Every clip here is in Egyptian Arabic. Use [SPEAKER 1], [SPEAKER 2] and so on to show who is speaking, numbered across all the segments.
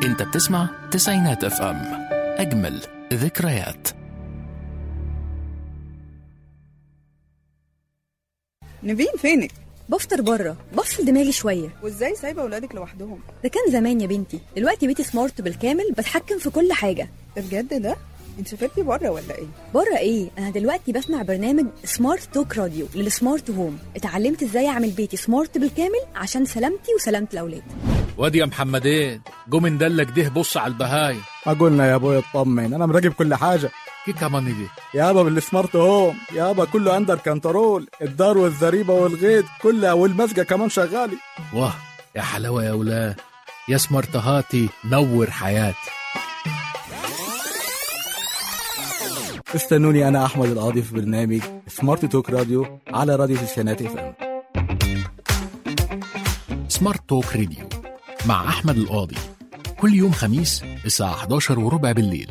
[SPEAKER 1] انت بتسمع تسعينات اف ام اجمل ذكريات
[SPEAKER 2] نبين فينك
[SPEAKER 3] بفطر بره بفصل دماغي شويه
[SPEAKER 2] وازاي سايبه ولادك لوحدهم
[SPEAKER 3] ده كان زمان يا بنتي دلوقتي بيتي سمارت بالكامل بتحكم في كل حاجه
[SPEAKER 2] ده بجد ده انت سافرتي بره ولا ايه
[SPEAKER 3] بره ايه انا دلوقتي بسمع برنامج سمارت توك راديو للسمارت هوم اتعلمت ازاي اعمل بيتي سمارت بالكامل عشان سلامتي وسلامه الاولاد
[SPEAKER 4] وادي يا محمدين جو من دلك ده بص على البهايم
[SPEAKER 5] ما قلنا يا ابوي اطمن انا مراقب كل حاجه
[SPEAKER 4] كي كمان دي
[SPEAKER 5] يابا بالسمارت هوم يابا كله اندر كنترول الدار والزريبه والغيط كلها والمسجه كمان شغالي
[SPEAKER 4] واه يا حلاوه يا ولاد يا سمرتهاتي نور حياتي
[SPEAKER 5] استنوني انا احمد القاضي في برنامج سمارت توك راديو على راديو تسعينات اف ام
[SPEAKER 1] سمارت توك راديو مع احمد القاضي كل يوم خميس الساعه 11 وربع بالليل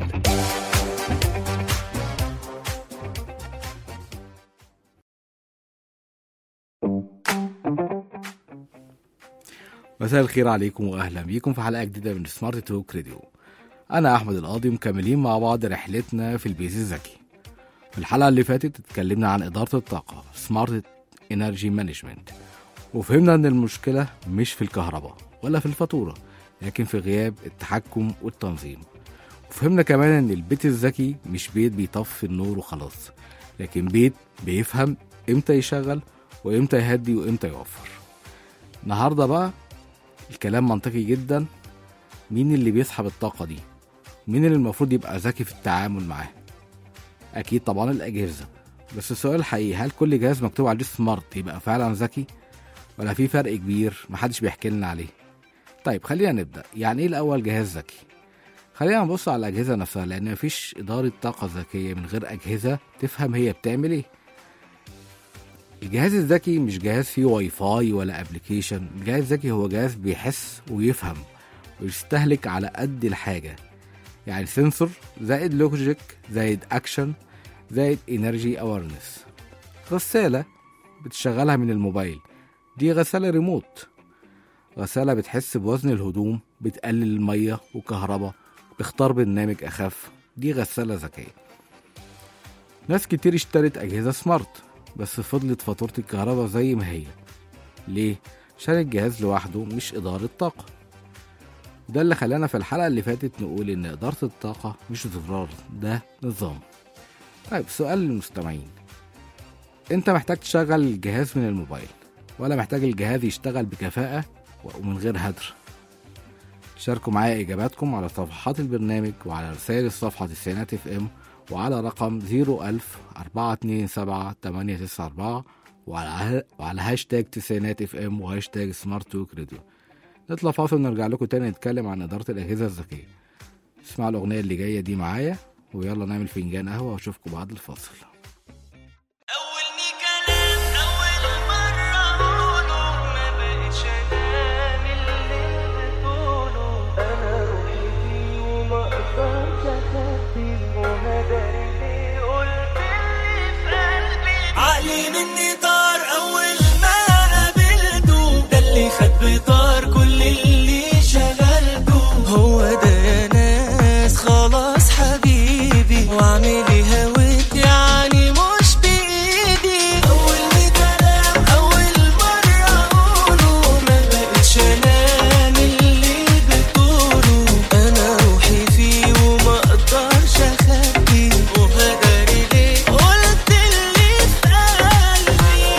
[SPEAKER 5] مساء الخير عليكم واهلا بيكم في حلقه جديده من سمارت توك راديو انا احمد القاضي مكملين مع بعض رحلتنا في البيت الذكي في الحلقه اللي فاتت اتكلمنا عن اداره الطاقه سمارت انرجي مانجمنت وفهمنا ان المشكله مش في الكهرباء ولا في الفاتوره لكن في غياب التحكم والتنظيم وفهمنا كمان ان البيت الذكي مش بيت بيطفي النور وخلاص لكن بيت بيفهم امتى يشغل وامتى يهدي وامتى يوفر النهارده بقى الكلام منطقي جدا مين اللي بيسحب الطاقة دي مين اللي المفروض يبقى ذكي في التعامل معاه أكيد طبعا الأجهزة بس السؤال الحقيقي هل كل جهاز مكتوب عليه سمارت يبقى فعلا ذكي ولا في فرق كبير محدش بيحكي لنا عليه طيب خلينا نبدأ يعني ايه الأول جهاز ذكي خلينا نبص على الأجهزة نفسها لأن مفيش إدارة طاقة ذكية من غير أجهزة تفهم هي بتعمل ايه الجهاز الذكي مش جهاز فيه واي فاي ولا ابلكيشن الجهاز الذكي هو جهاز بيحس ويفهم ويستهلك على قد الحاجة يعني سنسور زائد لوجيك زائد اكشن زائد انرجي اويرنس غسالة بتشغلها من الموبايل دي غسالة ريموت غسالة بتحس بوزن الهدوم بتقلل المية وكهرباء بتختار برنامج أخف دي غسالة ذكية ناس كتير اشترت أجهزة سمارت بس فضلت فاتورة الكهرباء زي ما هي ليه؟ عشان الجهاز لوحده مش إدارة طاقة ده اللي خلانا في الحلقة اللي فاتت نقول إن إدارة الطاقة مش زرار ده نظام طيب سؤال للمستمعين أنت محتاج تشغل الجهاز من الموبايل ولا محتاج الجهاز يشتغل بكفاءة ومن غير هدر شاركوا معايا إجاباتكم على صفحات البرنامج وعلى رسائل الصفحة تسعينات اف ام وعلى رقم 01000 427 894 وعلى وعلى هاشتاج تسعينات اف ام وهاشتاج سمارت توك راديو نطلع فاصل ونرجع لكم تاني نتكلم عن إدارة الأجهزة الذكية اسمعوا الأغنية اللي جاية دي معايا ويلا نعمل فنجان قهوة وأشوفكم بعد الفاصل
[SPEAKER 6] أولني كلام أول مرة أقوله ما بقتش أنام اللي بتقوله أنا روحي فيه وما أقدرش أخبيه وهدري ليه قلت اللي في قلبي عقلي مني طار أول ما قابلته ده اللي خد بطار كل اللي شغلته هو ده يا ناس خلاص حبيبي واعملي هويت يعني مش بإيدي أول كلام أول مرة أقوله ما بقتش أنام اللي بتقوله أنا روحي فيه وما أقدرش أخبيه وهدري ليه قلت اللي في قلبي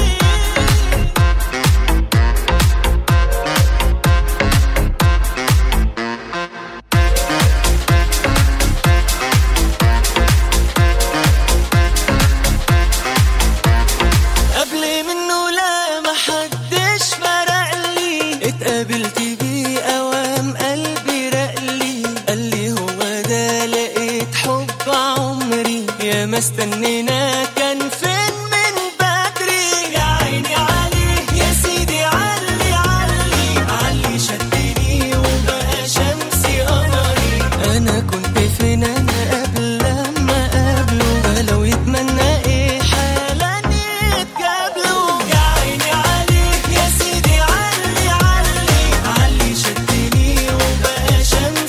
[SPEAKER 6] قبل منه لا محدش فرق لي اتقابلت بيه اوام قلبي رقلي قال لي هو ده لقيت حب عمري يا ما استنينا كان فين من بدري يا عيني عليه يا سيدي علي علي علي شدني وبقى شمسي قمري انا كنت فين انا قبل لما قابله لو يتمنى ايه حالا يتقابلوا يا عيني عليك يا سيدي علي علي علي شدني وبقى شمسي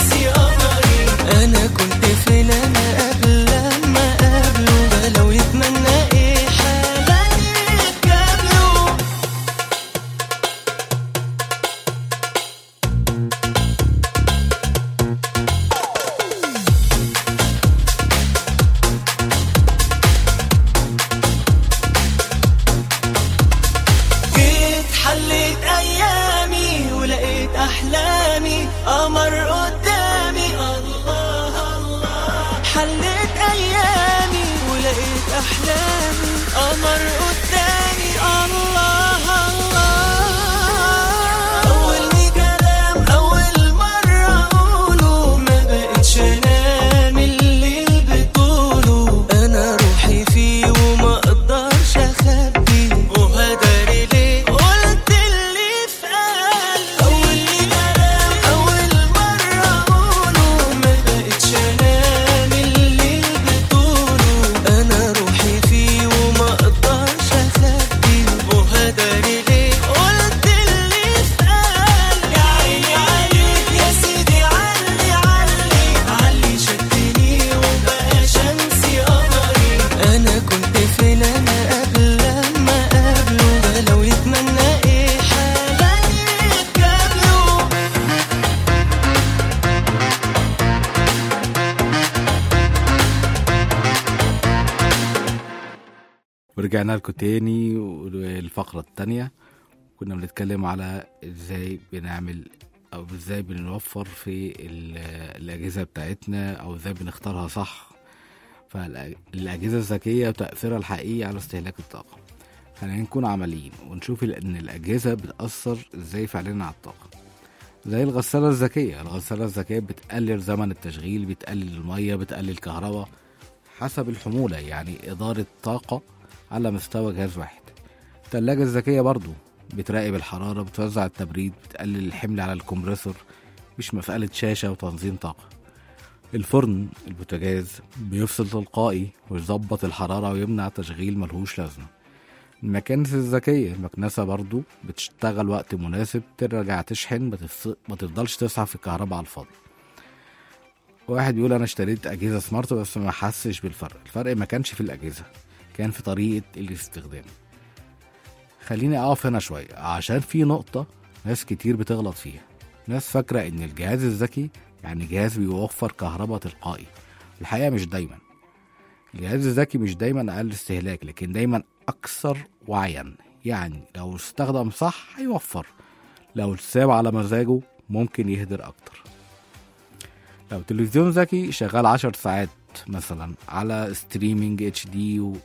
[SPEAKER 6] قمر قدامي الله الله حلت ايامي ولقيت احلامي قمر قدامي الله الله اول كلام اول مره اقوله ما بقتش انام الليل بطوله انا روحي فيه وما اقدرش اخبي وهداري ليه قلت اللي في قلبي اول كلام اول مره اقوله ما بقتش انام الليل بطوله انا روحي فيه وما اقدرش اخبي وهداري ليه قلت اللي في قلبي يا عيني عليك يا سيدي علي علي علي شدني وبقى شمسي قمري انا كنت فين انا قبل لما قابله ده لو يتمنى ايه حالا يتقابلوا
[SPEAKER 5] ورجعنا لكم تاني والفقرة التانية كنا بنتكلم على ازاي بنعمل او ازاي بنوفر في ال- الاجهزة بتاعتنا او ازاي بنختارها صح فالاجهزة الذكية وتأثيرها الحقيقي على استهلاك الطاقة خلينا نكون عمليين ونشوف ال- ان الاجهزة بتأثر ازاي فعليا على الطاقة زي الغسالة الذكية الغسالة الذكية بتقلل زمن التشغيل بتقلل المية بتقلل الكهرباء حسب الحمولة يعني إدارة طاقة على مستوى جهاز واحد التلاجة الذكية برضو بتراقب الحرارة بتوزع التبريد بتقلل الحمل على الكمبرسور مش مسألة شاشة وتنظيم طاقة الفرن البوتاجاز بيفصل تلقائي ويظبط الحرارة ويمنع تشغيل ملهوش لازمة المكانس الذكية المكنسة برضو بتشتغل وقت مناسب ترجع تشحن ما تفص- ما تفضلش تسحب الكهرباء على الفاضي واحد بيقول انا اشتريت اجهزه سمارت بس ما حسش بالفرق الفرق ما كانش في الاجهزه كان في طريقه الاستخدام خليني اقف هنا شويه عشان في نقطه ناس كتير بتغلط فيها ناس فاكره ان الجهاز الذكي يعني جهاز بيوفر كهرباء تلقائي الحقيقه مش دايما الجهاز الذكي مش دايما اقل استهلاك لكن دايما اكثر وعيا يعني لو استخدم صح هيوفر لو اتساب على مزاجه ممكن يهدر اكتر لو تلفزيون ذكي شغال عشر ساعات مثلا على ستريمينج اتش دي و...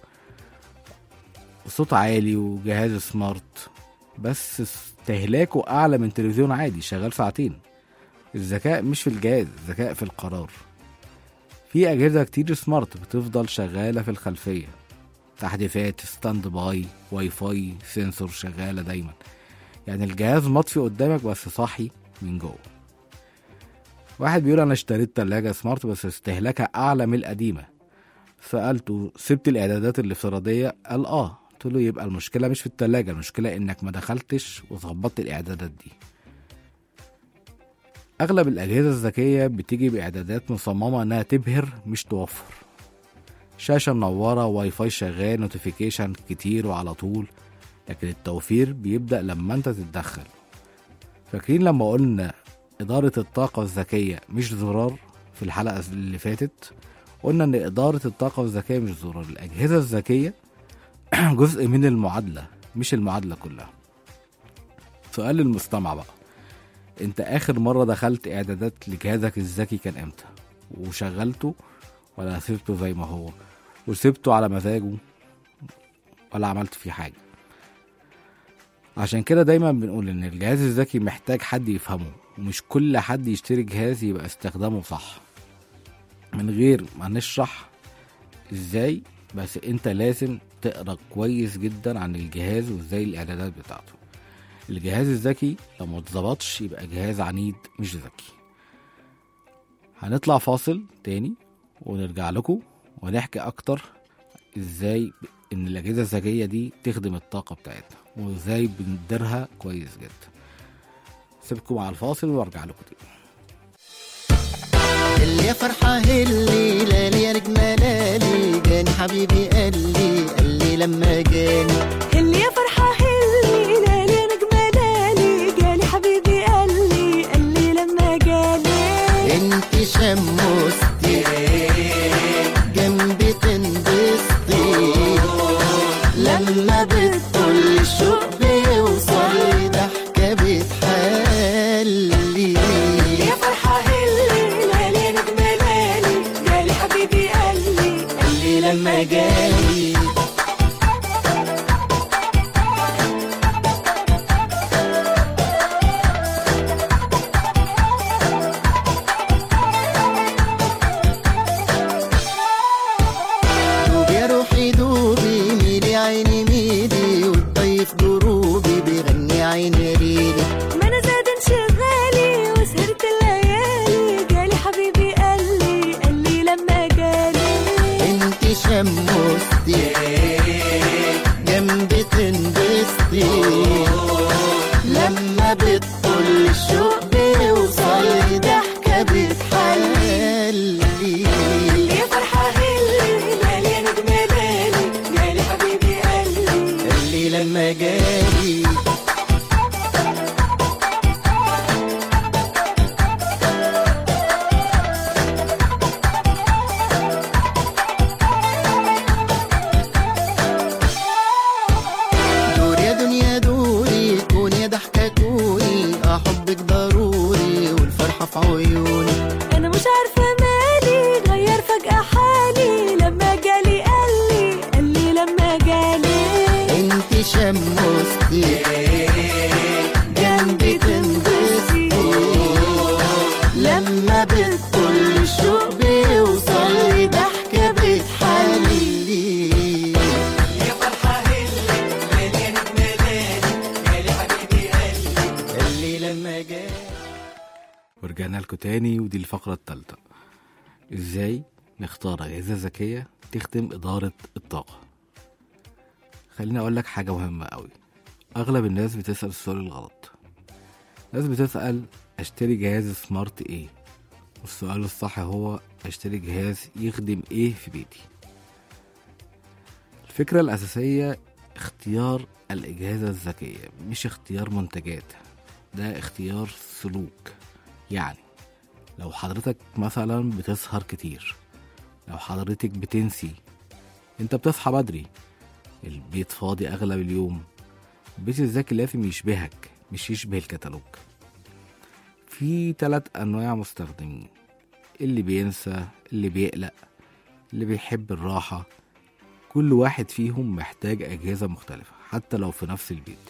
[SPEAKER 5] وصوت عالي وجهاز سمارت بس استهلاكه اعلى من تلفزيون عادي شغال ساعتين الذكاء مش في الجهاز الذكاء في القرار في اجهزه كتير سمارت بتفضل شغاله في الخلفيه تحديثات ستاند باي واي فاي سنسور شغاله دايما يعني الجهاز مطفي قدامك بس صاحي من جوه واحد بيقول انا اشتريت تلاجة سمارت بس استهلاكها اعلى من القديمة سألته سبت الاعدادات الافتراضية قال اه قلت له يبقى المشكلة مش في التلاجة المشكلة انك ما دخلتش وظبطت الاعدادات دي اغلب الاجهزة الذكية بتيجي باعدادات مصممة انها تبهر مش توفر شاشة منورة واي فاي شغال نوتيفيكيشن كتير وعلى طول لكن التوفير بيبدأ لما انت تتدخل فاكرين لما قلنا إدارة الطاقة الذكية مش زرار في الحلقة اللي فاتت قلنا إن إدارة الطاقة الذكية مش زرار الأجهزة الذكية جزء من المعادلة مش المعادلة كلها سؤال للمستمع بقى انت آخر مرة دخلت إعدادات لجهازك الذكي كان إمتى وشغلته ولا سيبته زي ما هو وسيبته على مزاجه ولا عملت فيه حاجة عشان كده دايما بنقول ان الجهاز الذكي محتاج حد يفهمه ومش كل حد يشتري جهاز يبقى استخدامه صح من غير ما نشرح ازاي بس انت لازم تقرا كويس جدا عن الجهاز وازاي الاعدادات بتاعته الجهاز الذكي لو ما اتظبطش يبقى جهاز عنيد مش ذكي هنطلع فاصل تاني ونرجع لكم ونحكي اكتر ازاي ان الاجهزه الذكيه دي تخدم الطاقه بتاعتنا وازاي بنديرها كويس جدا سيبكم على الفاصل وارجع لكم تاني
[SPEAKER 7] اللي يا فرحة اللي لالي يا نجمة لالي جاني حبيبي قال لي قال لي لما جاني
[SPEAKER 8] اللي يا فرحة هلي لالي يا نجمة لالي جالي حبيبي قال لي قال لي لما جالي
[SPEAKER 7] انت شمستي جنبي تنبسطي لما بتطل الشوق بيوصل ضحكة بتحلي
[SPEAKER 8] يا
[SPEAKER 7] ناريلي
[SPEAKER 8] ما انا زاد انشغالي وسهرت الليالي جالي حبيبي قال لي قال لي لما جالي
[SPEAKER 7] انت شمستي جنبي تنبسطي لما بتطل الشوق بيوصل ضحكة بتحلي
[SPEAKER 8] يا فرحة هلي لالي يا نجم لالي جالي حبيبي قال لي
[SPEAKER 7] اللي لما جالي دور يا دنيا دوري كون يا ضحكة كوني أحبك ضروري والفرحة في عيوني
[SPEAKER 8] انا مش عارفة مالي غير فجأة حالي لما جالي قال لي قال لي لما جالي
[SPEAKER 7] انت شمستي جنبي تنبسطي لما بتطل الشوق بيوصل ضحكة بتحلي اللي لما جالي
[SPEAKER 5] ورجعنا لكم تاني ودي الفقرة التالتة ازاي نختار أجهزة ذكية تخدم إدارة الطاقة خليني أقول لك حاجة مهمة أوي أغلب الناس بتسأل السؤال الغلط ناس بتسأل أشتري جهاز سمارت إيه والسؤال الصح هو أشتري جهاز يخدم إيه في بيتي الفكرة الأساسية اختيار الأجهزة الذكية مش اختيار منتجات ده اختيار سلوك يعني لو حضرتك مثلا بتسهر كتير لو حضرتك بتنسي انت بتصحى بدري البيت فاضي اغلب اليوم البيت الذكي لازم يشبهك مش يشبه الكتالوج في تلات انواع مستخدمين اللي بينسى اللي بيقلق اللي بيحب الراحة كل واحد فيهم محتاج أجهزة مختلفة حتى لو في نفس البيت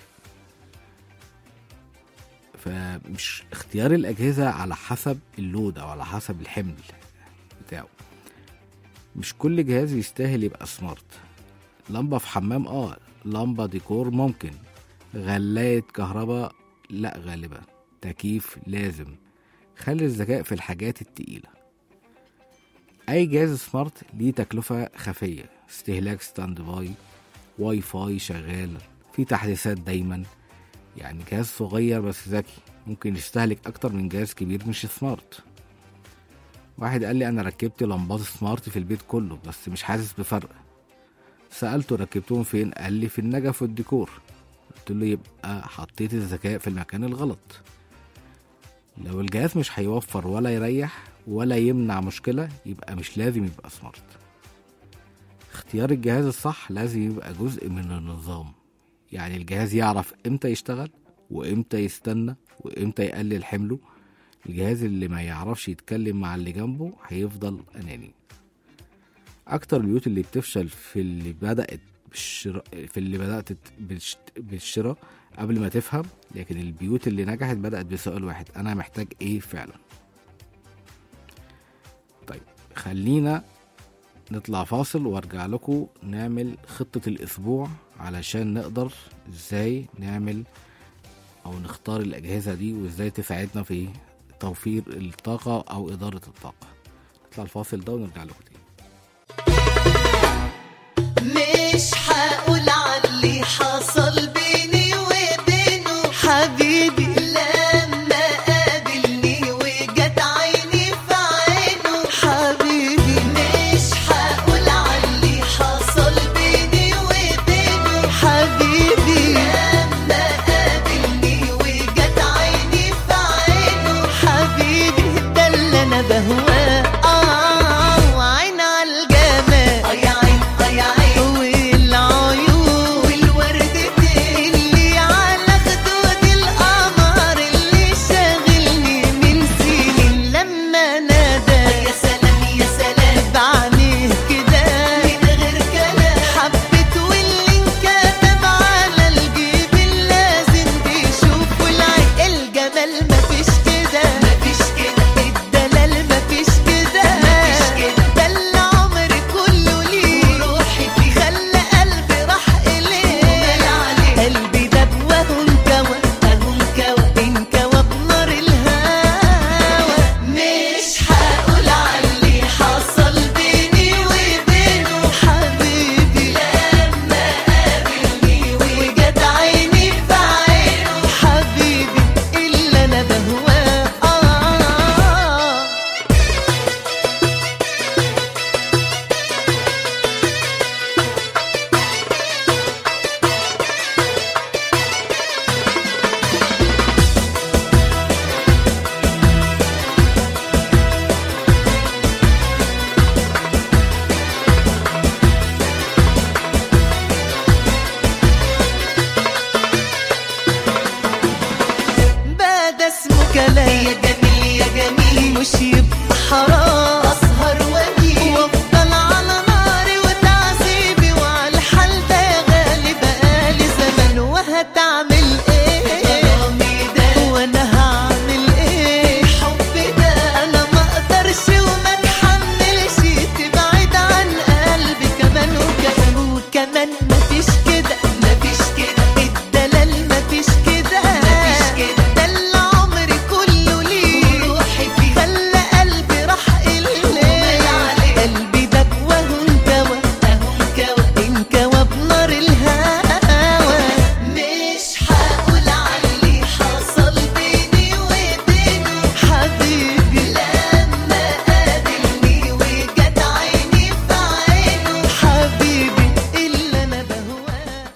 [SPEAKER 5] فمش اختيار الأجهزة على حسب اللود أو على حسب الحمل بتاعه مش كل جهاز يستاهل يبقى سمارت لمبة في حمام اه لمبة ديكور ممكن غلاية كهرباء لا غالبا تكييف لازم خلي الذكاء في الحاجات التقيلة أي جهاز سمارت ليه تكلفة خفية استهلاك ستاند باي واي فاي شغال في تحديثات دايما يعني جهاز صغير بس ذكي ممكن يستهلك أكتر من جهاز كبير مش سمارت واحد قال لي أنا ركبت لمبات سمارت في البيت كله بس مش حاسس بفرق سألته ركبتهم فين قال لي في النجف والديكور قلت له يبقى حطيت الذكاء في المكان الغلط لو الجهاز مش هيوفر ولا يريح ولا يمنع مشكلة يبقى مش لازم يبقى سمارت اختيار الجهاز الصح لازم يبقى جزء من النظام يعني الجهاز يعرف امتى يشتغل وامتى يستنى وامتى يقلل حمله الجهاز اللي ما يعرفش يتكلم مع اللي جنبه هيفضل اناني اكتر البيوت اللي بتفشل في اللي بدأت بالشراء في اللي بدأت بالش- بالشراء قبل ما تفهم لكن البيوت اللي نجحت بدأت بسؤال واحد انا محتاج ايه فعلا طيب خلينا نطلع فاصل وارجع لكم نعمل خطة الاسبوع علشان نقدر ازاي نعمل او نختار الاجهزة دي وازاي تساعدنا في توفير الطاقة او ادارة الطاقة نطلع الفاصل ده ونرجع لكم تاني
[SPEAKER 6] مش هقول علي حصل بيني وبينه حبيبي لما قابلني وجت عيني في عينه حبيبي مش هقول علي حصل بيني وبينه حبيبي لما قابلني وجت عيني في عينه حبيبي ده اللي انا بهواه اه وعين على الجمال يا عين يا عين والعيون والورد اللي على خدود القمر كلام يا جميل يا جميل مش يبقى حرام اسهر واجي وافضل على ناري وتعذيبي وعلى الحال ده يا غالي بقالي زمان وهتعمل ايه وانا هعمل ايه الحب ده انا ما اقدرش وما اتحملش تبعد عن قلبي كمان وكمان وكمان مفيش كده مفيش كده الدلال مفيش كده مفيش كده ده اللي عمري كله ليه روحي فيه خلى قلبي راح إليه قلبي ده وهو انكوى اهو انكوى انكوى بنار الهوى مش هقول علي حصل بيني وبينه حبيبي لما قابلني وجت عيني في عينه حبيبي اللي انا بهواه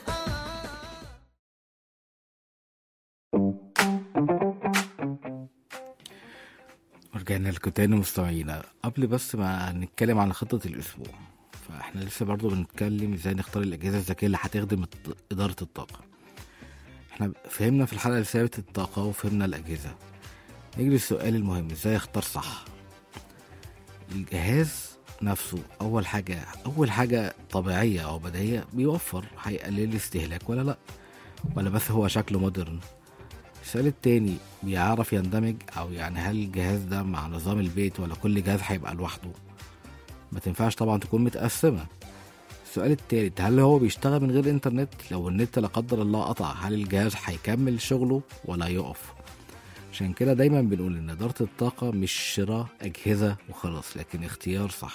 [SPEAKER 5] ورجعنا لكم تاني مستمعينا قبل بس ما نتكلم عن خطة الأسبوع فاحنا لسه برضو بنتكلم ازاي نختار الأجهزة الذكية اللي هتخدم الط- إدارة الطاقة احنا فهمنا في الحلقة اللي فاتت الطاقة وفهمنا الأجهزة نيجي للسؤال المهم ازاي اختار صح الجهاز نفسه أول حاجة أول حاجة طبيعية أو بديهية بيوفر هيقلل الاستهلاك ولا لأ ولا بس هو شكله مودرن السؤال التاني بيعرف يندمج او يعني هل الجهاز ده مع نظام البيت ولا كل جهاز هيبقى لوحده ما تنفعش طبعا تكون متقسمة السؤال التالت هل هو بيشتغل من غير انترنت لو النت لا قدر الله قطع هل الجهاز هيكمل شغله ولا يقف عشان كده دايما بنقول ان ادارة الطاقة مش شراء اجهزة وخلاص لكن اختيار صح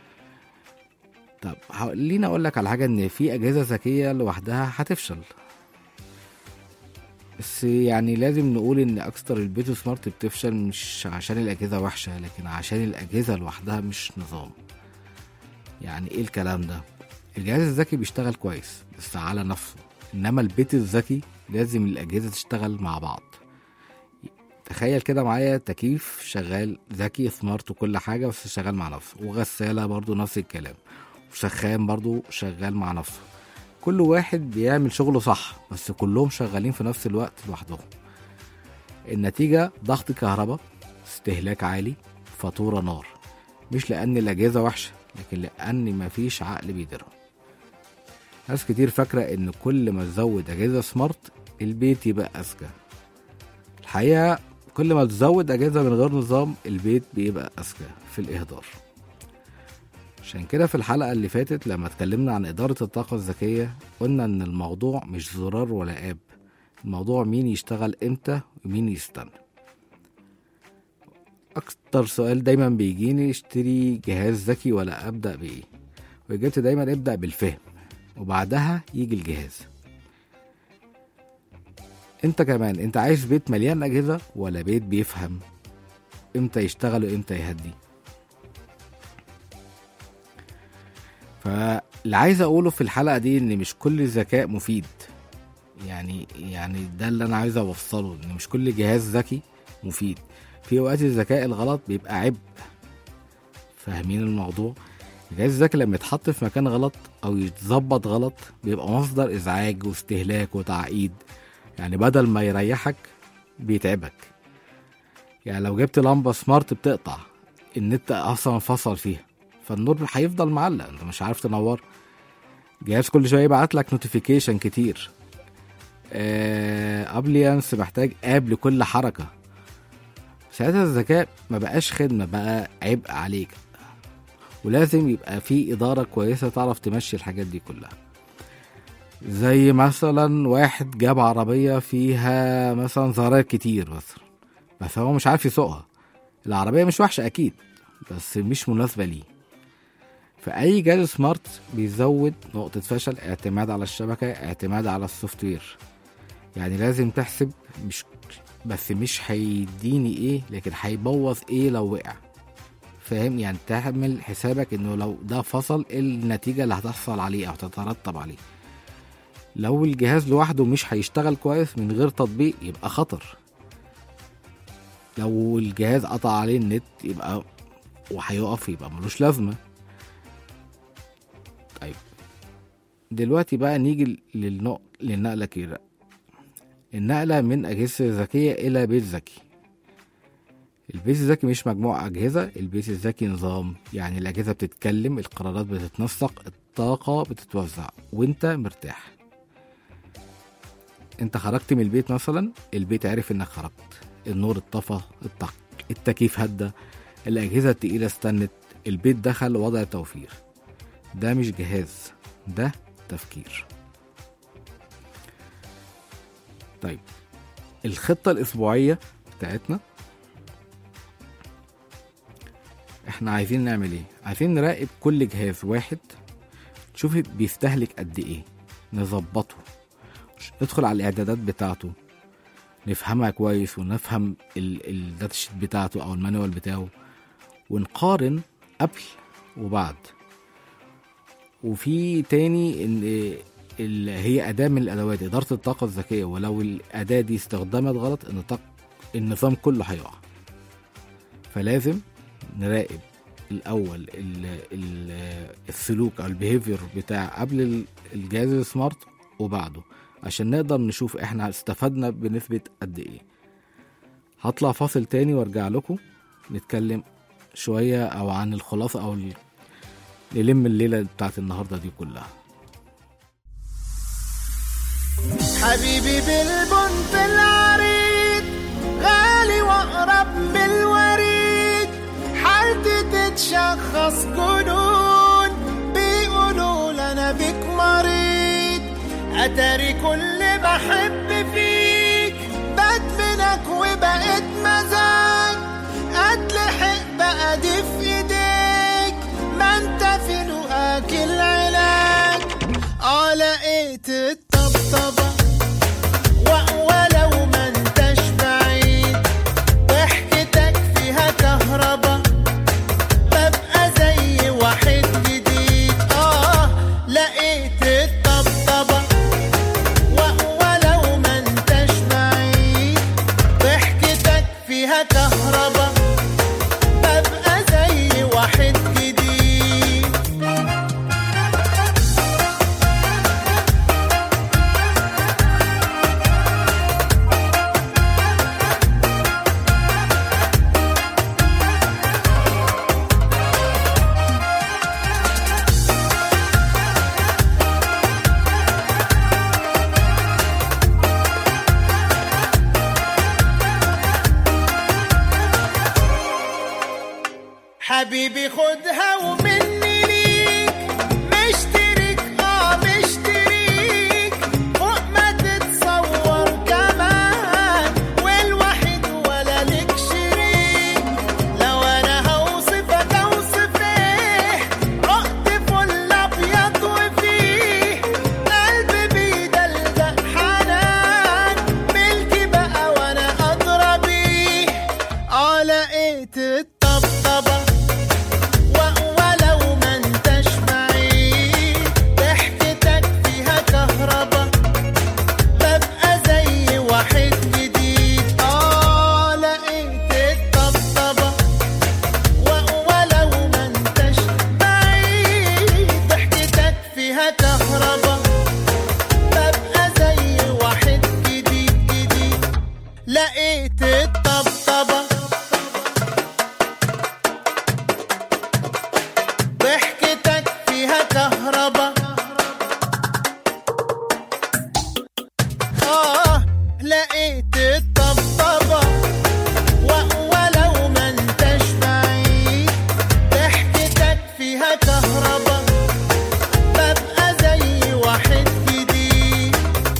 [SPEAKER 5] طب خليني اقول لك على حاجة ان في اجهزة ذكية لوحدها هتفشل بس يعني لازم نقول ان اكثر البيت سمارت بتفشل مش عشان الاجهزه وحشه لكن عشان الاجهزه لوحدها مش نظام يعني ايه الكلام ده الجهاز الذكي بيشتغل كويس بس على نفسه انما البيت الذكي لازم الاجهزه تشتغل مع بعض تخيل كده معايا تكييف شغال ذكي سمارت وكل حاجه بس شغال مع نفسه وغساله برضو نفس الكلام وسخان برضو شغال مع نفسه كل واحد بيعمل شغله صح بس كلهم شغالين في نفس الوقت لوحدهم النتيجة ضغط كهرباء استهلاك عالي فاتورة نار مش لأن الأجهزة وحشة لكن لأن مفيش عقل بيديرها ناس كتير فاكرة إن كل ما تزود أجهزة سمارت البيت يبقى أذكى الحقيقة كل ما تزود أجهزة من غير نظام البيت بيبقى أذكى في الإهدار عشان كده في الحلقة اللي فاتت لما اتكلمنا عن إدارة الطاقة الذكية قلنا إن الموضوع مش زرار ولا آب الموضوع مين يشتغل إمتى ومين يستنى أكتر سؤال دايما بيجيني اشتري جهاز ذكي ولا أبدأ بإيه وإجابتي دايما ابدأ بالفهم وبعدها يجي الجهاز انت كمان انت عايز بيت مليان أجهزة ولا بيت بيفهم امتى يشتغل وامتى يهدي فاللي عايز اقوله في الحلقه دي ان مش كل ذكاء مفيد يعني يعني ده اللي انا عايز اوصله ان مش كل جهاز ذكي مفيد في اوقات الذكاء الغلط بيبقى عبء فاهمين الموضوع الجهاز الذكي لما يتحط في مكان غلط او يتظبط غلط بيبقى مصدر ازعاج واستهلاك وتعقيد يعني بدل ما يريحك بيتعبك يعني لو جبت لمبه سمارت بتقطع النت اصلا فصل فيها فالنور هيفضل معلق انت مش عارف تنور جهاز كل شويه يبعت لك نوتيفيكيشن كتير آه ابليانس محتاج اب لكل حركه ساعتها الذكاء ما بقاش خدمه بقى عبء عليك ولازم يبقى في اداره كويسه تعرف تمشي الحاجات دي كلها زي مثلا واحد جاب عربيه فيها مثلا زراير كتير مثلا بس هو مش عارف يسوقها العربيه مش وحشه اكيد بس مش مناسبه ليه فأي جهاز سمارت بيزود نقطة فشل اعتماد على الشبكة اعتماد على السوفت وير يعني لازم تحسب مش بس مش هيديني ايه لكن هيبوظ ايه لو وقع فاهم يعني تعمل حسابك انه لو ده فصل ايه النتيجة اللي هتحصل عليه او تترتب عليه لو الجهاز لوحده مش هيشتغل كويس من غير تطبيق يبقى خطر لو الجهاز قطع عليه النت يبقى وهيقف يبقى ملوش لازمه طيب دلوقتي بقى نيجي للنق... للنقلة كده النقلة من أجهزة ذكية إلى بيت ذكي البيت الذكي مش مجموعة أجهزة البيت الذكي نظام يعني الأجهزة بتتكلم القرارات بتتنسق الطاقة بتتوزع وانت مرتاح انت خرجت من البيت مثلا البيت عرف انك خرجت النور اتطفى التك... التكييف هدى الأجهزة التقيلة استنت البيت دخل وضع توفير ده مش جهاز ده تفكير طيب الخطة الأسبوعية بتاعتنا احنا عايزين نعمل ايه عايزين نراقب كل جهاز واحد نشوف بيستهلك قد ايه نظبطه ندخل على الاعدادات بتاعته نفهمها كويس ونفهم الداتا شيت بتاعته او المانوال بتاعه ونقارن قبل وبعد وفي تاني ان اللي هي اداه من الادوات اداره الطاقه الذكيه ولو الاداه دي استخدمت غلط النطاق النظام كله هيقع فلازم نراقب الاول ال ال السلوك او البيهيفير بتاع قبل ال- الجهاز السمارت وبعده عشان نقدر نشوف احنا استفدنا بنسبه قد ايه هطلع فاصل تاني وارجع لكم نتكلم شويه او عن الخلاصه او ال- نلم الليله بتاعت النهارده دي كلها
[SPEAKER 6] حبيبي بالبنت العريض غالي واقرب من الوريد حالتي تتشخص جنون بيقولوا انا بيك مريض اتاري كل بحب فيك بدمنك وبقيت مزاج اتلحق بقى دي في ايديك ما انت في لقاك العلاج اه لقيت الطبطبة و- ولو ما انتش بعيد ضحكتك فيها كهربا ببقى زي واحد جديد اه لقيت الطبطبة و- ولو ما انتش بعيد ضحكتك فيها كهربا ببقى زي واحد جديد حبيبي خدها ومني ليك مشترك اه مشتريك فوق ما تتصور كمان والوحيد ولا لك شريك لو انا هوصفك اوصف ايه عقد فل ابيض وفيه قلبي بيدلدق حنان ملكي بقى وانا ادرى بيه اه لقيت الطبطبة و- ولو ما انتش بعيد ضحكتك فيها كهربا ببقى زي واحد جديد اه لقيت الطبطبة و- ولو ما انتش بعيد ضحكتك فيها كهربا ببقى زي واحد جديد جديد لقيت الطبطبة ضحكتك فيها كهربا آه لقيت الطبطبة و- ولو ما انتش بعيد ضحكتك فيها كهربا ببقى زي واحد جديد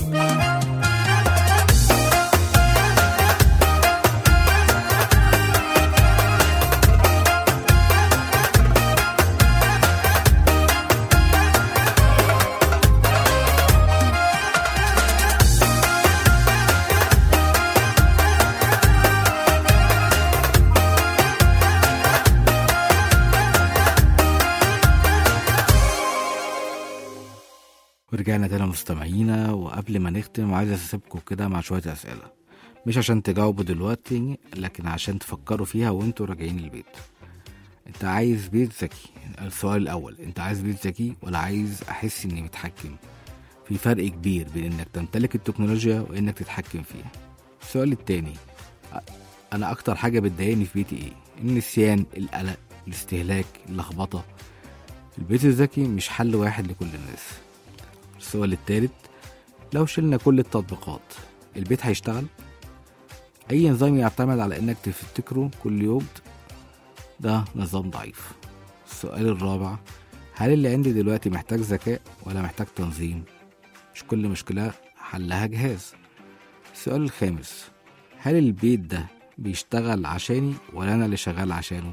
[SPEAKER 5] ورجعنا تاني مستمعينا وقبل ما نختم عايز اسيبكم كده مع شويه اسئله مش عشان تجاوبوا دلوقتي لكن عشان تفكروا فيها وانتوا راجعين البيت انت عايز بيت ذكي السؤال الاول انت عايز بيت ذكي ولا عايز احس اني متحكم في فرق كبير بين انك تمتلك التكنولوجيا وانك تتحكم فيها السؤال التاني أ- انا اكتر حاجه بتضايقني في بيتي ايه النسيان القلق الاستهلاك اللخبطه البيت الذكي مش حل واحد لكل الناس السؤال التالت لو شلنا كل التطبيقات البيت هيشتغل اي نظام يعتمد على انك تفتكره كل يوم ده نظام ضعيف السؤال الرابع هل اللي عندي دلوقتي محتاج ذكاء ولا محتاج تنظيم مش كل مشكلة حلها جهاز السؤال الخامس هل البيت ده بيشتغل عشاني ولا أنا اللي شغال عشانه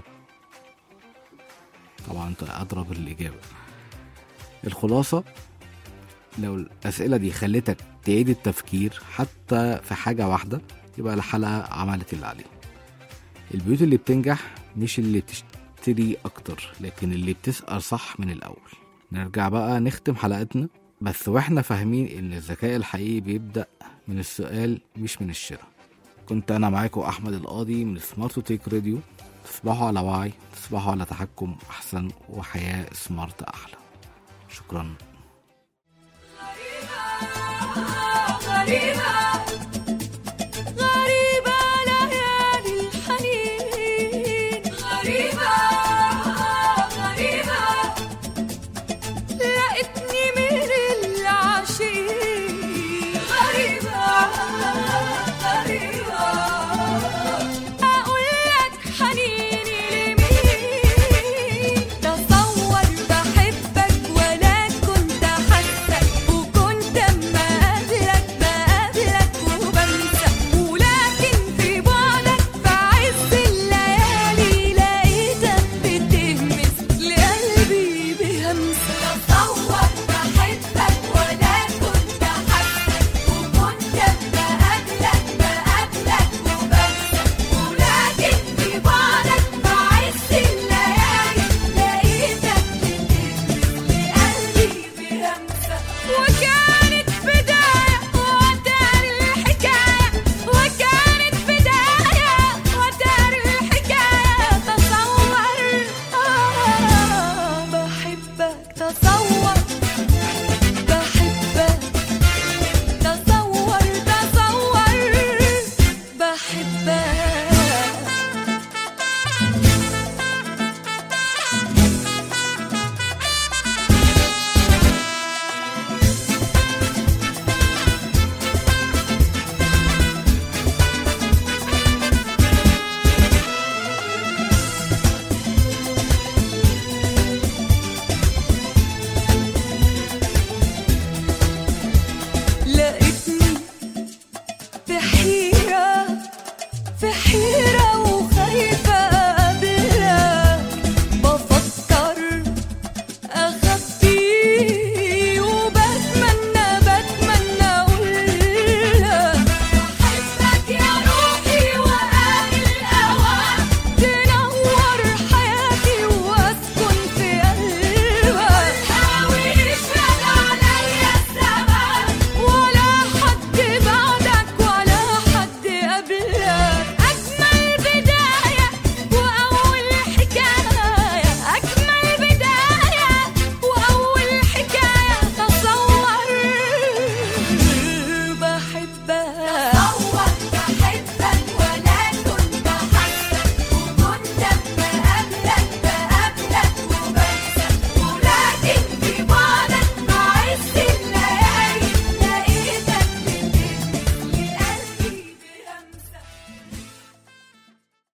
[SPEAKER 5] طبعا انت أدرى بالإجابة الخلاصة لو الأسئلة دي خلتك تعيد التفكير حتى في حاجة واحدة يبقى الحلقة عملت اللي عليها البيوت اللي بتنجح مش اللي بتشتري أكتر لكن اللي بتسأل صح من الأول نرجع بقى نختم حلقتنا بس واحنا فاهمين ان الذكاء الحقيقي بيبدأ من السؤال مش من الشراء كنت انا معاكم احمد القاضي من سمارت تيك راديو تصبحوا على وعي تصبحوا على تحكم احسن وحياة سمارت احلى شكرا
[SPEAKER 8] غريبة